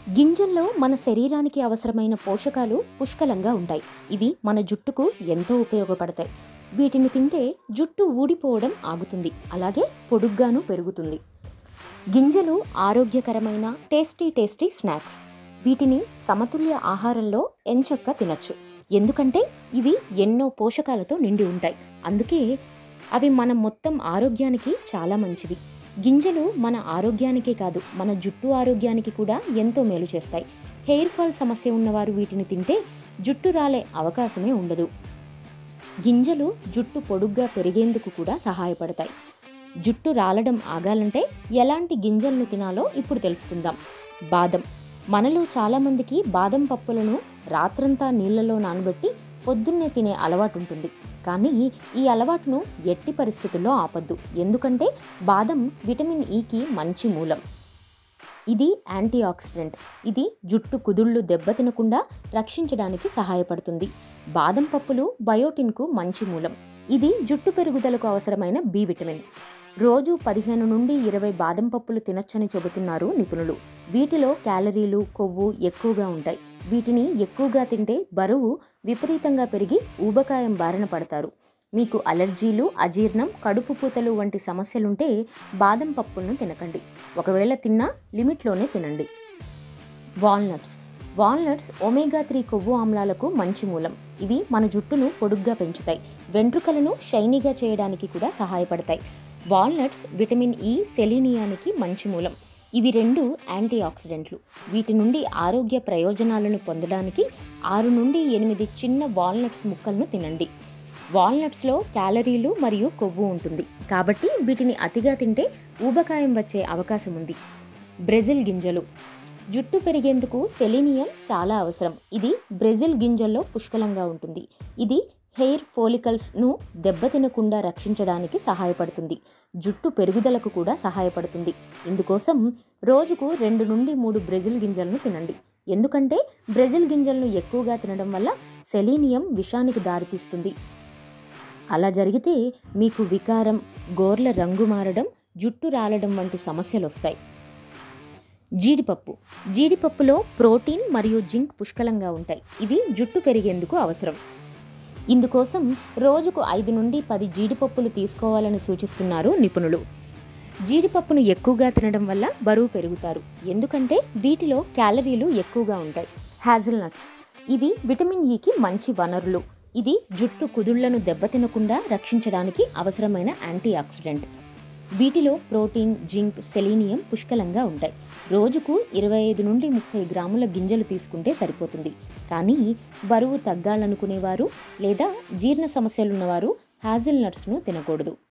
గింజల్లో మన శరీరానికి అవసరమైన పోషకాలు పుష్కలంగా ఉంటాయి ఇవి మన జుట్టుకు ఎంతో ఉపయోగపడతాయి వీటిని తింటే జుట్టు ఊడిపోవడం ఆగుతుంది అలాగే పొడుగ్గాను పెరుగుతుంది గింజలు ఆరోగ్యకరమైన టేస్టీ టేస్టీ స్నాక్స్ వీటిని సమతుల్య ఆహారంలో ఎంచక్క తినచ్చు ఎందుకంటే ఇవి ఎన్నో పోషకాలతో నిండి ఉంటాయి అందుకే అవి మన మొత్తం ఆరోగ్యానికి చాలా మంచివి గింజలు మన ఆరోగ్యానికే కాదు మన జుట్టు ఆరోగ్యానికి కూడా ఎంతో మేలు చేస్తాయి హెయిర్ ఫాల్ సమస్య ఉన్నవారు వీటిని తింటే జుట్టు రాలే అవకాశమే ఉండదు గింజలు జుట్టు పొడుగ్గా పెరిగేందుకు కూడా సహాయపడతాయి జుట్టు రాలడం ఆగాలంటే ఎలాంటి గింజలను తినాలో ఇప్పుడు తెలుసుకుందాం బాదం మనలో చాలామందికి బాదం పప్పులను రాత్రంతా నీళ్లలో నానబెట్టి పొద్దున్నే తినే అలవాటు ఉంటుంది కానీ ఈ అలవాటును ఎట్టి పరిస్థితుల్లో ఆపద్దు ఎందుకంటే బాదం విటమిన్ ఈకి మంచి మూలం ఇది యాంటీ ఆక్సిడెంట్ ఇది జుట్టు కుదుళ్ళు దెబ్బతినకుండా రక్షించడానికి సహాయపడుతుంది బాదం పప్పులు బయోటిన్కు మంచి మూలం ఇది జుట్టు పెరుగుదలకు అవసరమైన బి విటమిన్ రోజు పదిహేను నుండి ఇరవై బాదం పప్పులు తినొచ్చని చెబుతున్నారు నిపుణులు వీటిలో క్యాలరీలు కొవ్వు ఎక్కువగా ఉంటాయి వీటిని ఎక్కువగా తింటే బరువు విపరీతంగా పెరిగి ఊబకాయం బారిన పడతారు మీకు అలర్జీలు అజీర్ణం కడుపు పూతలు వంటి సమస్యలుంటే బాదం పప్పులను తినకండి ఒకవేళ తిన్నా లిమిట్లోనే తినండి వాల్నట్స్ వాల్నట్స్ ఒమేగా త్రీ కొవ్వు ఆమ్లాలకు మంచి మూలం ఇవి మన జుట్టును పొడుగ్గా పెంచుతాయి వెంట్రుకలను షైనీగా చేయడానికి కూడా సహాయపడతాయి వాల్నట్స్ విటమిన్ ఈ సెలీనియానికి మంచి మూలం ఇవి రెండు యాంటీ ఆక్సిడెంట్లు వీటి నుండి ఆరోగ్య ప్రయోజనాలను పొందడానికి ఆరు నుండి ఎనిమిది చిన్న వాల్నట్స్ ముక్కలను తినండి వాల్నట్స్లో క్యాలరీలు మరియు కొవ్వు ఉంటుంది కాబట్టి వీటిని అతిగా తింటే ఊబకాయం వచ్చే అవకాశం ఉంది బ్రెజిల్ గింజలు జుట్టు పెరిగేందుకు సెలీనియం చాలా అవసరం ఇది బ్రెజిల్ గింజల్లో పుష్కలంగా ఉంటుంది ఇది హెయిర్ ఫోలికల్స్ను దెబ్బతినకుండా రక్షించడానికి సహాయపడుతుంది జుట్టు పెరుగుదలకు కూడా సహాయపడుతుంది ఇందుకోసం రోజుకు రెండు నుండి మూడు బ్రెజిల్ గింజలను తినండి ఎందుకంటే బ్రెజిల్ గింజలను ఎక్కువగా తినడం వల్ల సెలీనియం విషానికి దారితీస్తుంది అలా జరిగితే మీకు వికారం గోర్ల రంగు మారడం జుట్టు రాలడం వంటి సమస్యలు వస్తాయి జీడిపప్పు జీడిపప్పులో ప్రోటీన్ మరియు జింక్ పుష్కలంగా ఉంటాయి ఇవి జుట్టు పెరిగేందుకు అవసరం ఇందుకోసం రోజుకు ఐదు నుండి పది జీడిపప్పులు తీసుకోవాలని సూచిస్తున్నారు నిపుణులు జీడిపప్పును ఎక్కువగా తినడం వల్ల బరువు పెరుగుతారు ఎందుకంటే వీటిలో క్యాలరీలు ఎక్కువగా ఉంటాయి హ్యాజిల్ నట్స్ ఇవి విటమిన్ ఈకి మంచి వనరులు ఇది జుట్టు కుదుళ్లను దెబ్బతినకుండా రక్షించడానికి అవసరమైన యాంటీ ఆక్సిడెంట్ వీటిలో ప్రోటీన్ జింక్ సెలీనియం పుష్కలంగా ఉంటాయి రోజుకు ఇరవై ఐదు నుండి ముప్పై గ్రాముల గింజలు తీసుకుంటే సరిపోతుంది కానీ బరువు తగ్గాలనుకునేవారు లేదా జీర్ణ సమస్యలున్నవారు హ్యాజిల్ నట్స్ను తినకూడదు